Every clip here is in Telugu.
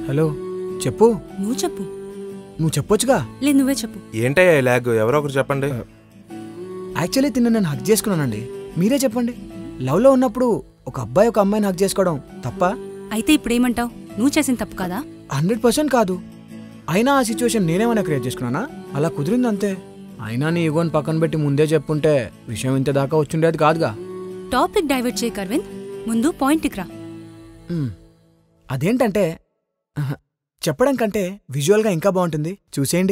హలో చెప్పు నువ్వు చెప్పు నువ్వు చెప్పొచ్చుగా లేదు నువ్వే చెప్పు ఏంటయ్యా ఈ లాగ్ ఎవరో ఒకరు చెప్పండి యాక్చువల్లీ తిన్న నేను హక్ చేసుకున్నానండి మీరే చెప్పండి లవ్లో ఉన్నప్పుడు ఒక అబ్బాయి ఒక అమ్మాయిని హక్ చేసుకోవడం తప్ప అయితే ఇప్పుడేమంటావు నువ్వు చేసిన తప్పు కదా హండ్రెడ్ పర్సెంట్ కాదు అయినా ఆ సిచ్యువేషన్ నేనేమైనా క్రియేట్ చేసుకున్నానా అలా కుదిరింది అంతే అయినా నీ ఈగోని పక్కన పెట్టి ముందే చెప్పుంటే విషయం ఇంత దాకా వచ్చుండేది కాదుగా టాపిక్ డైవర్ట్ చేయి అరవింద్ ముందు పాయింట్కి రా మ్, అదేంటంటే అహ, చెప్పడం కంటే విజువల్గా ఇంకా బాగుంటుంది చూసేయండి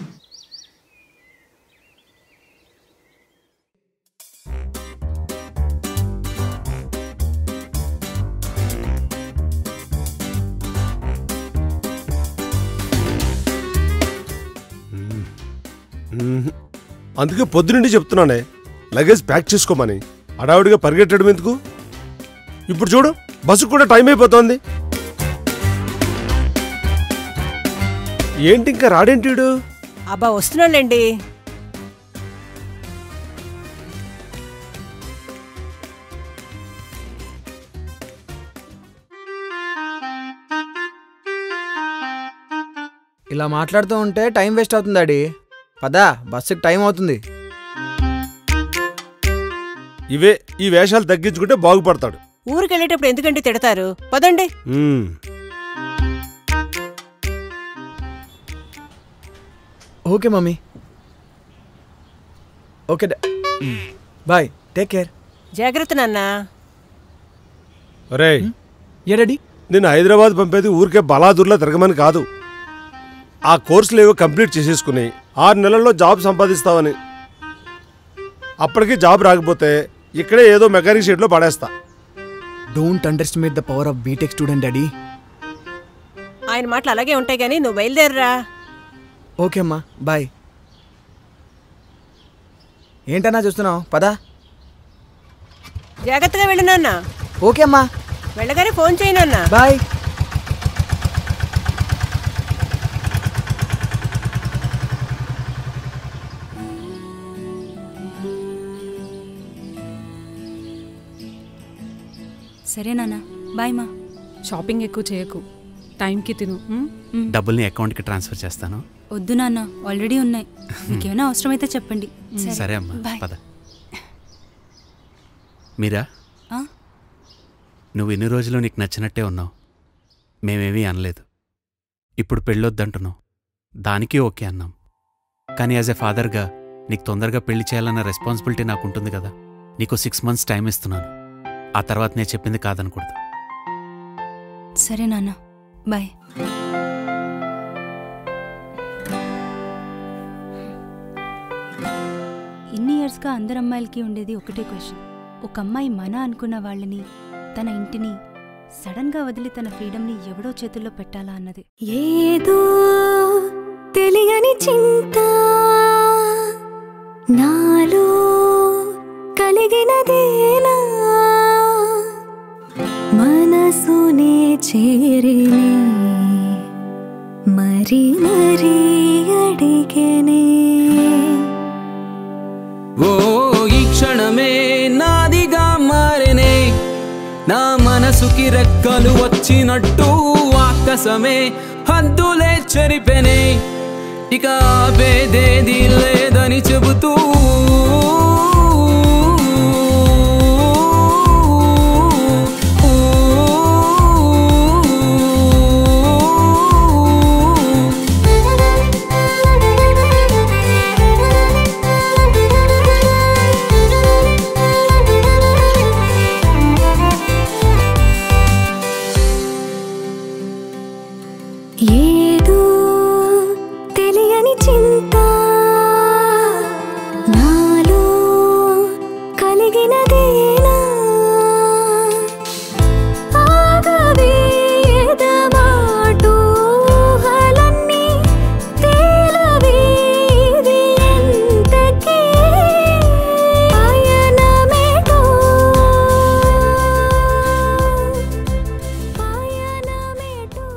మ్మ్. అందుకే పొద్దునుండి చెప్తున్నానే లగేజ్ ప్యాక్ చేసుకోమని అడావిడిగా పరిగెట్టడం ఎందుకు ఇప్పుడు చూడు బస్సు కూడా టైం అయిపోతోంది ఏంటి ఇంకా రాడేంటి వీడు? అబ్బా వస్తున్నాడండి ఇలా మాట్లాడుతూ ఉంటే టైం వేస్ట్ అవుతుంది డాడీ పదా బస్సుకి టైం అవుతుంది ఇవే ఈ వేషాలు తగ్గించుకుంటే బాగుపడతాడు ఊరికి వెళ్ళేటప్పుడు ఎందుకంటే తిడతారు పదండి మ్మ్. ఓకే మమ్మీ ఓకే డా- మ్, బాయ్ టేక్ కేర్ జాగ్రత్త నాన్న ఒరేయ్ ఏ డాడీ నేను హైదరాబాద్ పంపేది ఊరికే బలాదూర్లో తిరగమని కాదు ఆ కోర్సులు ఏవో కంప్లీట్ చేసేసుకుని ఆరు నెలల్లో జాబ్ సంపాదిస్తావని అప్పటికి జాబ్ రాకపోతే ఇక్కడే ఏదో మెకానిక్ షెడ్లో పడేస్తా don't underestimate the power of BTech student daddy ఆయన మాటలు అలాగే ఉంటాయి కానీ నువ్వు బయలుదేరరా ఓకే అమ్మా బాయ్ ఏంటన్నా చూస్తున్నావు పదా జాగ్రత్తగా వెళ్ళు నాన్న ఓకే అమ్మా వెళ్ళగానే ఫోన్ చేయి నాన్న బాయ్ సరే నాన్న బాయ్ మా షాపింగ్ ఎక్కువ చేయకు టైంకి తిను ఉమ్? డబ్బుల్ని అకౌంట్కి ట్రాన్స్ఫర్ చేస్తాను వద్దు నాన్న ఆల్రెడీ ఉన్నాయి మీకేమైనా అవసరమైతే చెప్పండి సరే అమ్మా బాయ్ పద మీరా ఆ? నువ్వు ఎన్ని రోజులు నీకు నచ్చినట్టే ఉన్నావు మేమేమీ అనలేదు ఇప్పుడు పెళ్ళొద్దంటున్నావు దానికి ఓకే అన్నాం కానీ యాజ్ ఎ ఫాదర్గా నీకు తొందరగా పెళ్లి చేయాలన్న రెస్పాన్సిబిలిటీ నాకు ఉంటుంది కదా నీకు సిక్స్ మంత్స్ టైం ఇస్తున్నాను ఆ తర్వాత నేను చెప్పింది కాదనకూడదు సరే నాన్న బాయ్ ఇన్ని ఇయర్స్గా అందరు అమ్మాయిలకి ఉండేది ఒకటే క్వశ్చన్ ఒక అమ్మాయి మన అనుకున్న వాళ్ళని తన ఇంటిని సడన్గా వదిలి తన ఫ్రీడమ్ని ఎవడో చేతుల్లో పెట్టాలా అన్నది ఏదో తెలియని చింత నాలో కలిగినదేనా మనసునే చేరినే మరి మరి అడిగనే ఓ ఈ క్షణమే నాదిగా మారనే నా మనసుకి రెక్కలు వచ్చినట్టు ఆకాశమే హద్దులే చెరిపెనే ఇక ఆపేదేది లేదని చెబుతూ ఏదో తెలియని చింత నాలో కలిగినదేనా ఆగవే ఎదమాటు ఊహలన్నీ తేలవే ఇది ఎంతకీ పయనమేటో పయనమేటో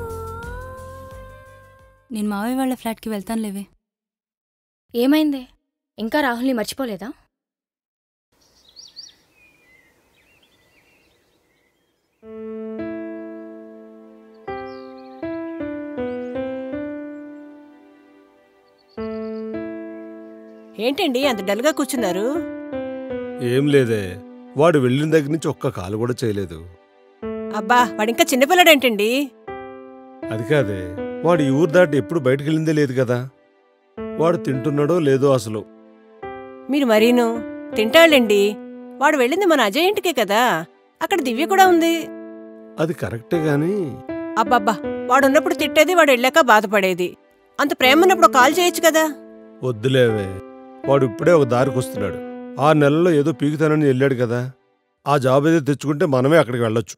నేను మావయ్య వాళ్ళ ఫ్లాట్కి వెళ్తాను లేవే ఏమైంది ఇంకా రాహుల్ని మర్చిపోలేదా ఏంటండి అంత డల్గా కూర్చున్నారు ఏం లేదే వాడు వెళ్ళిన దగ్గర నుంచి ఒక్క కాలు కూడా చేయలేదు అబ్బా వాడింకా చిన్నపిల్లడేంటండి అది కాదే వాడు ఈ ఊరు దాటి ఎప్పుడు బయటకు వెళ్ళిందే లేదు కదా వాడు తింటున్నాడో లేదో అసలు మీరు మరీను తింటాళ్ళండి వాడు వెళ్ళింది మన అజయ్ ఇంటికే కదా అక్కడ దివ్య కూడా ఉంది అది కరెక్టే గాని అబ్బబ్బా వాడున్నప్పుడు తిట్టేది వాడు వెళ్ళాక బాధపడేది అంత ప్రేమ ఉన్నప్పుడు కాల్ చేయొచ్చు కదా వద్దులేవే వాడు ఇప్పుడే ఒక దారికి వస్తున్నాడు ఆరు నెలల్లో ఏదో పీకుతానని వెళ్ళాడు కదా ఆ జాబ్ ఏదో తెచ్చుకుంటే మనమే అక్కడికి వెళ్ళొచ్చు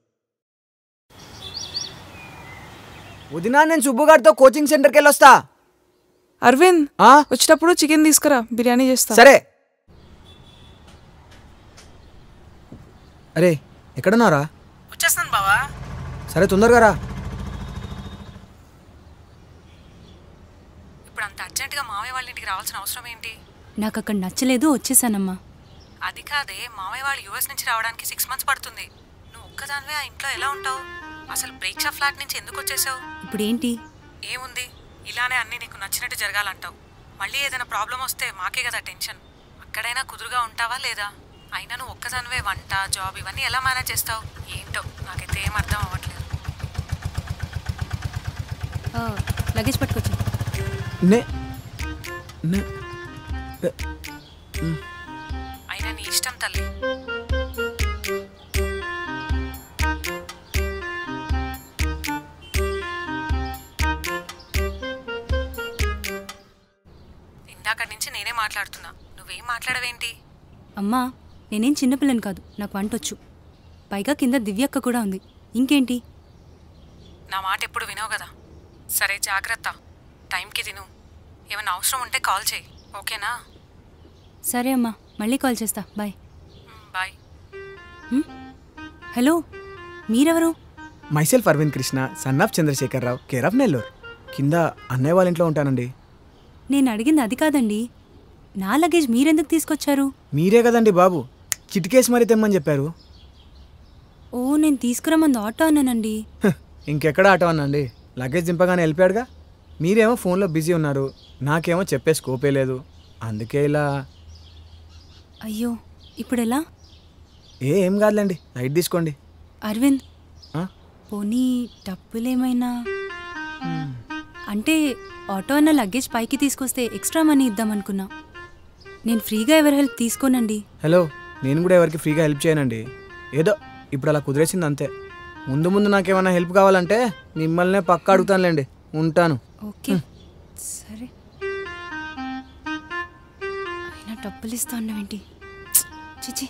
వదినా నేను సుబ్బుగారితో కోచింగ్ సెంటర్కి వెళ్ళొస్తా అరవింద్ ఆ? వచ్చేటప్పుడు చికెన్ తీసుకురా బిర్యానీ చేస్తా సరే అరే ఎక్కడున్నారా వచ్చేస్తాను బావా సరే తొందరగా రా ఇప్పుడు అంత అర్జెంటుగా మామయ్య వాళ్ళ ఇంటికి రావాల్సిన అవసరం ఏంటి నాకు అక్కడ నచ్చలేదు వచ్చేసానమ్మా అది కాదే మామయ్య వాళ్ళు యూఎస్ నుంచి రావడానికి సిక్స్ మంత్స్ పడుతుంది నువ్వు ఒక్కదానివే ఆ ఇంట్లో ఎలా ఉంటావు అసలు బ్రేక్షా ఫ్లాట్ నుంచి ఎందుకు వచ్చేసావు ఇప్పుడు ఏంటి ఏముంది ఇలానే అన్నీ నీకు నచ్చినట్టు జరగాలంటావు మళ్ళీ ఏదైనా ప్రాబ్లం వస్తే మాకే కదా టెన్షన్ అక్కడైనా కుదురుగా ఉంటావా లేదా అయినా నువ్వు ఒక్కదానివే వంట జాబ్ ఇవన్నీ ఎలా మేనేజ్ చేస్తావు ఏంటో నాకైతే ఏం అర్థం అవ్వట్లేదు ఆ, లగేజ్ పట్టుకొచ్చి నే నే అయినా నీ ఇష్టం తల్లి ఇందాక నుంచి నేనే మాట్లాడుతున్నా నువ్వేం మాట్లాడవేంటి అమ్మా నేనేం చిన్నపిల్లని కాదు నాకు వంటొచ్చు పైగా కింద దివ్యక్క కూడా ఉంది ఇంకేంటి నా మాట ఎప్పుడు వినవు కదా సరే జాగ్రత్త టైంకి తిను ఏమైనా అవసరం ఉంటే కాల్ చేయి ఓకేనా సరే అమ్మా మళ్ళీ కాల్ చేస్తా బాయ్ బాయ్ హలో మీరెవరు myself Aravind Krishna son of Chandrasekhar Rao care of Nellore కింద అన్నయ్య వాళ్ళ ఇంట్లో ఉంటానండి నేను అడిగింది అది కాదండి నా లగేజ్ మీరెందుకు తీసుకొచ్చారు మీరే కదండి బాబు చిటికేసి మరీ తెమ్మని చెప్పారు ఓ నేను తీసుకురమ్మంది ఆటో అన్నానండి హ్, ఇంకెక్కడ ఆటో అనండి లగేజ్ దింపగానే వెళ్ళిపోయాడుగా మీరేమో ఫోన్లో బిజీ ఉన్నారు నాకేమో చెప్పే స్కోపే లేదు అందుకే ఇలా అయ్యో ఇప్పుడు ఎలా ఏ ఏం కాదులేండి లైట్ తీసుకోండి అరవింద్ ఆ? పోనీ డబ్బులేమైనా అంటే ఆటో అన్న లగేజ్ పైకి తీసుకొస్తే ఎక్స్ట్రా మనీ ఇద్దామనుకున్నా నేను ఫ్రీగా ఎవరి హెల్ప్ తీసుకోనండి హలో నేను కూడా ఎవరికి ఫ్రీగా హెల్ప్ చేయనండి ఏదో ఇప్పుడు అలా కుదిరేసింది అంతే ముందు ముందు నాకేమైనా హెల్ప్ కావాలంటే మిమ్మల్నే పక్క అడుగుతానులేండి ఉంటాను ఓకే సరే అయినా డబ్బులు ఇస్తా అన్నవేంటి చిచి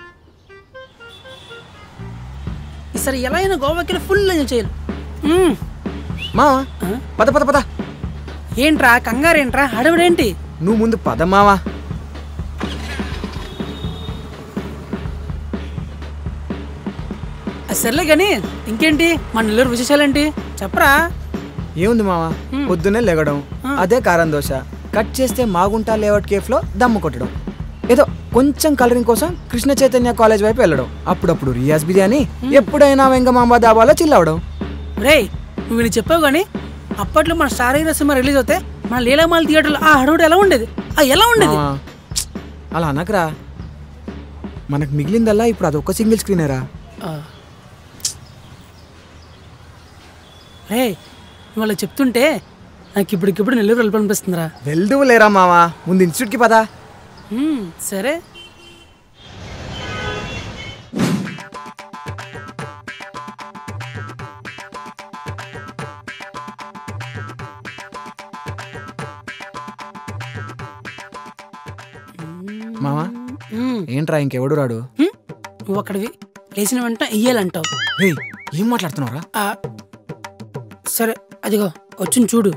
ఈసారి ఎలా అయినా గోవాకి వెళ్ళి ఫుల్ ఎంజాయ్ చేయాలి మ్మ్. మా పద పద పద ఏంట్రా కంగారేంట్రా హడవిడేంటి నువ్వు ముందు పద మావా అది సర్లే కానీ ఇంకేంటి మన నెల్లూరు విశేషాలేంటి చెప్పరా ఏముంది మావా పొద్దున్నే లెగడం అదే కారం దోశ కట్ చేస్తే మాగుంటా లేఅవుట్ కేఫ్లో దమ్ము కొట్టడం ఏదో కొంచెం కలరింగ్ కోసం కృష్ణ చైతన్య కాలేజ్ వైపు వెళ్ళడం అప్పుడప్పుడు రియాజ్ బిర్యానీ ఎప్పుడైనా వెంగమాంబ దాబాలో చిల్లవడం రేయ్ నువ్వు నేను చెప్పావు కానీ అప్పట్లో మన స్టార్ హీరో సినిమా రిలీజ్ అవుతే మన లీలామాల థియేటర్లో ఆ హడవుడు ఎలా ఉండేది ఆ ఎలా ఉండేది మావా, అలా అనకరా మనకు మిగిలిందల్లా ఇప్పుడు అదొక్క సింగిల్ స్క్రీనేరా ఆ. రే ఇవాళ చెప్తుంటే నాకు ఇప్పటికిప్పుడు నెల్లూరు వెళ్ళిపనిపిస్తుందిరా వెళ్దు లేరా మావా ముందు ఇన్స్టిట్యూట్కి పదా మ్మ్, సరే మావా మ్మ్. ఏంట్రా ఇంకెవడు రాడు హ్మ్? నువ్వు అక్కడివి లేచిన వెంట ఇయ్యాలంటావు రేయ్ ఏం మాట్లాడుతున్నావురా ఆ, సరే అదిగో వచ్చింది చూడు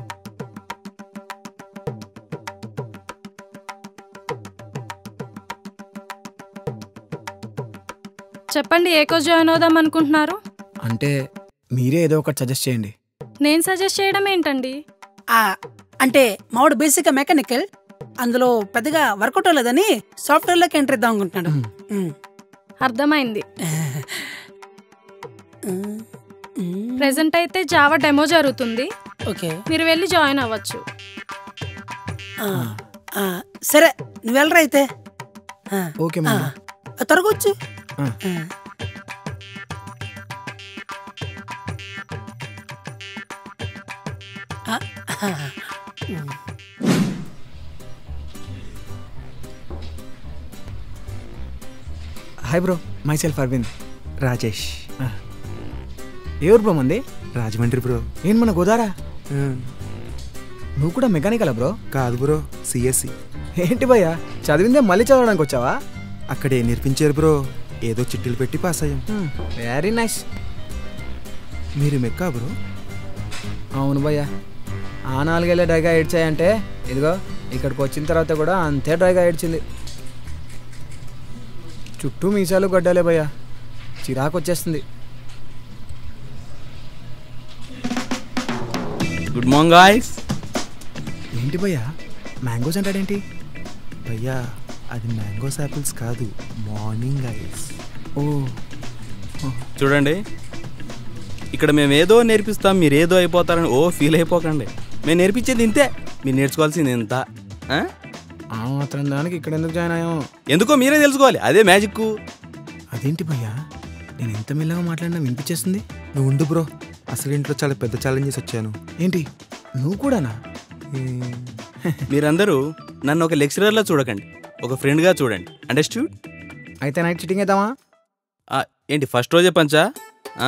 చెప్పండి ఏ కోర్స్ జాయిన్ అవుదాం అనుకుంటున్నారు అంటే మీరే ఏదో ఒకటి సజెస్ట్ చేయండి నేను సజెస్ట్ చేయడం ఏంటండి ఆ, అంటే మావాడు బేసిక్గా మెకానికల్ అందులో పెద్దగా వర్కౌట్ అవ్వలేదని సాఫ్ట్వేర్లోకి ఎంటర్ ఇద్దాం అనుకుంటున్నాడు మ్మ్. అర్థమైంది ప్రెసెంట్ అయితే జావా డెమో జరుగుతుంది ఓకే మీరు వెళ్ళి జాయిన్ అవ్వచ్చు ఆ, ఆ, సరే నువ్వు వెళ్ళరా అయితే ఆ, ఓకే ఆ, మామ ఆ, త్వరగా వచ్చు ఆ. ఆ. ఆ, ఆ, ఉమ్. హాయ్ బ్రో మై సెల్ఫ్ అరవింద్ రాజేష్ ఏ ఊరు బ్రో మంది రాజమండ్రి బ్రో నేను మన గోదారా నువ్వు కూడా మెకానికలా బ్రో కాదు బ్రో సిఎస్సి ఏంటి భయ్యా చదివిందే మళ్ళీ చదవడానికి వచ్చావా అక్కడే నేర్పించారు బ్రో ఏదో చిట్టీలు పెట్టి పాస్ అయ్యాం వెరీ నైస్ మీరు మెక్కా బ్రో అవును భయ్యా ఆ నాలుగేళ్ళే డ్రైగా ఏడ్చాయంటే ఇదిగో ఇక్కడికి వచ్చిన తర్వాత కూడా అంతే డ్రైగా ఏడ్చింది చుట్టూ మీసాలు గడ్డలే భయ్యా చిరాకు వచ్చేస్తుంది గుడ్ మార్నింగ్ గాయ్స్ ఏంటి భయ్యా మ్యాంగోస్ అంటాడేంటి భయ్యా అది మ్యాంగోస్ యాపిల్స్ కాదు మార్నింగ్ ఐస్ ఓ చూడండి ఇక్కడ మేము ఏదో నేర్పిస్తాం మీరు ఏదో అయిపోతారని ఓ ఫీల్ అయిపోకండి మేము నేర్పించేది ఇంతే మీరు నేర్చుకోవాల్సింది ఇంత ఆ? ఆ మాత్రం దానికి ఇక్కడ ఎందుకు జాయిన్ అయ్యాము ఎందుకో మీరే తెలుసుకోవాలి అదే మ్యాజిక్ అదేంటి భయ్యా నేను ఎంత మెల్లగా మాట్లాడినా వినిపించేస్తుంది నువ్వు ఉండు బ్రో అసలు ఇంట్లో చాలా పెద్ద ఛాలెంజెస్ వచ్చాను ఏంటి నువ్వు కూడానా మీరందరూ నన్ను ఒక లెక్చరర్లా చూడకండి ఒక ఫ్రెండ్గా చూడండి అండర్స్టూడ్ అయితే నైట్ చిటింగ్ అవుతావా ఏంటి ఫస్ట్ రోజే పంచా ఆ?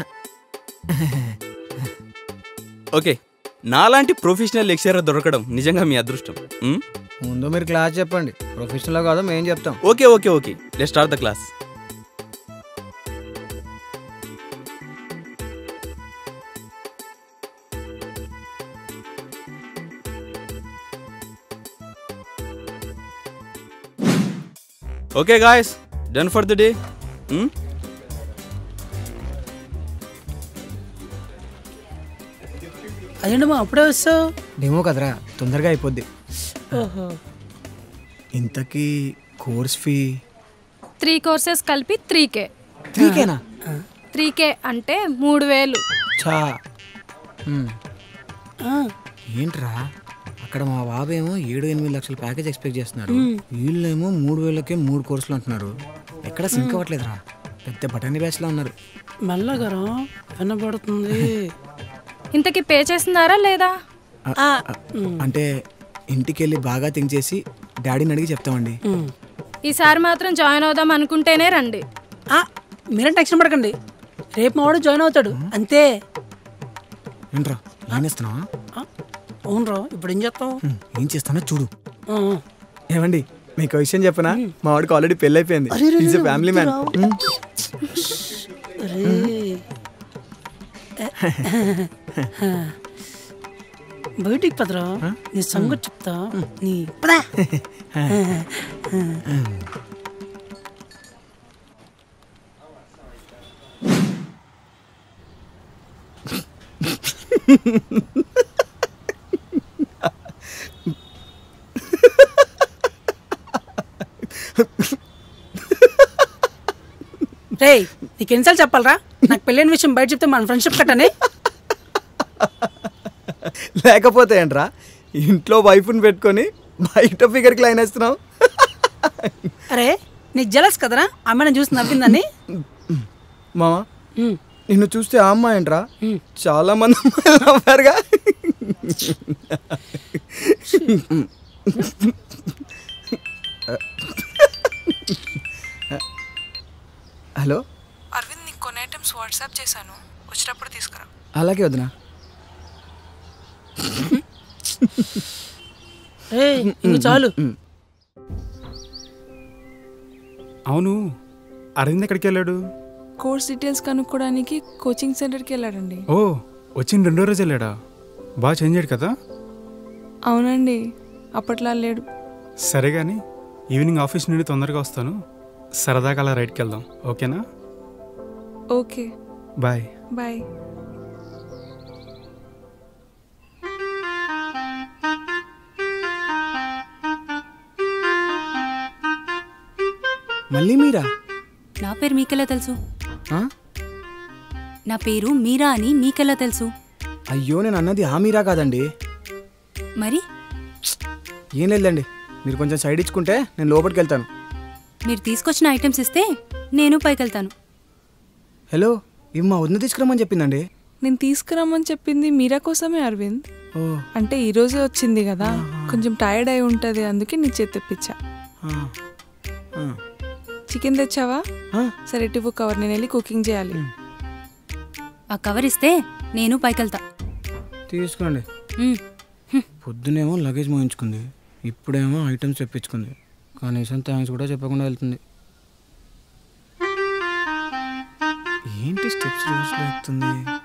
ఓకే నాలాంటి ప్రొఫెషనల్ లెక్చరర్ దొరకడం నిజంగా మీ అదృష్టం ఉమ్? ముందు మీరు క్లాస్ చెప్పండి ప్రొఫెషనల్ కాదో మేము చెప్తాం okay okay okay let start the class okay guys done for the day అదేంటి మా అప్పుడే వస్తావు డెమో కదరా తొందరగా అయిపోద్ది ఓహో ఇంతకీ కోర్స్ ఫీ త్రీ కోర్సెస్ కలిపి త్రీ కే త్రీకేనా త్రీ కే అంటే మూడు వేలు చా మ్. ఏంట్రా అక్కడ మా బాబేమో ఏడు ఎనిమిది లక్షల ప్యాకేజ్ ఎక్స్పెక్ట్ చేస్తున్నారు మ్. వీళ్ళేమో మూడు వేలకే మూడు కోర్సులు అంటున్నారు ఎక్కడ సింక్ అవ్వట్లేదురా పెద్ద బఠానీ బ్యాచ్ లో ఉన్నారు మెల్లగరం వినబడుతుంది ఇంతకి పే చేస్తున్నారా లేదా ఆ, అంటే ఇంటికి వెళ్ళి బాగా థింక్ చేసి డాడీని అడిగి చెప్తామండి ఈసారి మాత్రం జాయిన్ అవుదాం అనుకుంటేనే రండి మీరేం టెన్షన్ పడకండి రేపు మా వాడు జాయిన్ అవుతాడు అంతే ఏంట్రా లైన్ ఇస్తున్నావా అవునరా ఇప్పుడు ఏం చేస్తావు మ్, ఏం చేస్తానో చూడు ఆ, ఆ. ఏమండి మీకు విషయం చెప్పనా మా వాడికి ఆల్రెడీ పెళ్ళి అయిపోయింది అరే, రే, ఈజ్ రే, ఫ్యామిలీ మ్యాన్ వద్దురా. అరే. బయటికి పదరా నీ సంగతి చెప్తా నీ పదా రేయ్ నీకు ఎన్నిసార్లు చెప్పాలరా నాకు పెళ్ళైన విషయం బయట చెప్తే మన ఫ్రెండ్షిప్ కట్టనే లేకపోతే ఏంట్రా ఇంట్లో వైఫ్ని పెట్టుకొని బయట ఫిగర్కి లైన్ వేస్తున్నావు అరే నీకు జలస్ కదరా అమ్మాయిని చూసి నవ్విందని మామ నిన్ను చూస్తే ఆ అమ్మాయి ఏంట్రా చాలా మంది అమ్మాయిలు నవ్వారుగా హలో అరవింద్ నీకు కొన్ని ఐటమ్స్ వాట్సాప్ చేశాను వచ్చేటప్పుడు తీసుకురా అలాగే వదినా ఏయ్ ఇంక చాలు అవును అరవింద్ ఎక్కడికి వెళ్ళాడు కోర్స్ డీటెయిల్స్ కనుక్కోవడానికి కోచింగ్ సెంటర్కి వెళ్ళాడండి ఓ వచ్చిన రెండో రోజు వెళ్ళాడా బాగా చేంజ్ అయ్యాడు కదా అవునండి అప్పట్లా లేడు సరే కానీ ఈవినింగ్ ఆఫీస్ నుండి తొందరగా వస్తాను సరదాగా అలా రైడ్కి వెళ్దాం ఓకేనా ఓకే బాయ్ బాయ్ మళ్ళీ మీరా నా పేరు మీకెలా తెలుసు ఆ? నా పేరు మీరా అని మీకెలా తెలుసు అయ్యో నేను అన్నది ఆ మీరా కాదండి మరి ఏం లేదండి మీరు కొంచెం సైడ్ ఇచ్చుకుంటే నేను లోపలికి వెళ్తాను మీరు తీసుకొచ్చిన ఐటమ్స్ ఇస్తే నేను పైకెళ్తాను హలో ఇవి మా వదిన తీసుకురమ్మని చెప్పిందండి నేను తీసుకురమ్మని చెప్పింది మీరా కోసమే అరవింద్ ఓ అంటే ఈ రోజే వచ్చింది కదా కొంచెం టైర్డ్ అయి ఉంటది అందుకే నీ చేతి తెప్పించా ఆ, ఆ. చికెన్ తెచ్చావా ఆ. సరే టివ్వు కవర్ నేను వెళ్ళి కుకింగ్ చేయాలి ఆ కవర్ ఇస్తే నేను పైకెళ్తా తీసుకోండి మ్. పొద్దునేమో లగేజ్ మోయించుకుంది ఇప్పుడేమో ఐటమ్స్ తెప్పించుకుంది కనీసం థ్యాంక్స్ కూడా చెప్పకుండా వెళ్తుంది ఏంటి స్టెప్స్ రివర్స్లో ఎక్కుతుంది